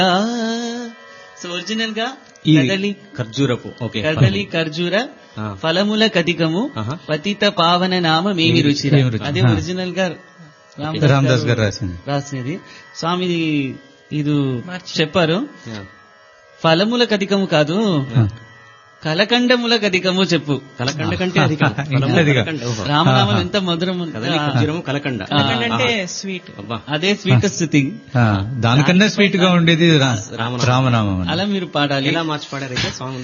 So original గా ఈ కదలి ఖర్జూరపు ఓకే కదలి ఖర్జూర ఆ. ఫలముల కటికము ఆహా. పతిత పావన నామ మేమి రుచి మేమి రుచి. అదే ఆ. ఒరిజినల్ గా రామదాస్ గారు రాసింది రాసినది స్వామి ఇది చెప్పారు యా. ఫలముల కధికము కాదు కలకండముల కధికము చెప్పు కలకండ కంటే అధికం ఫలము అధికం. కలకండ. ఓహో. రామనామం ఎంత మధురము కదలి ఖర్జూరము కలకండ ఆ. అంటే స్వీట్ అబ్బా అదే స్వీటెస్ట్ థింగ్ ఆ, దానికన్నా స్వీట్ గా ఉండేది రా- రామనామం. రామనామం అని. అలా మీరు పాడాలి ఎలా మార్చి పాడారైతే సాంగ్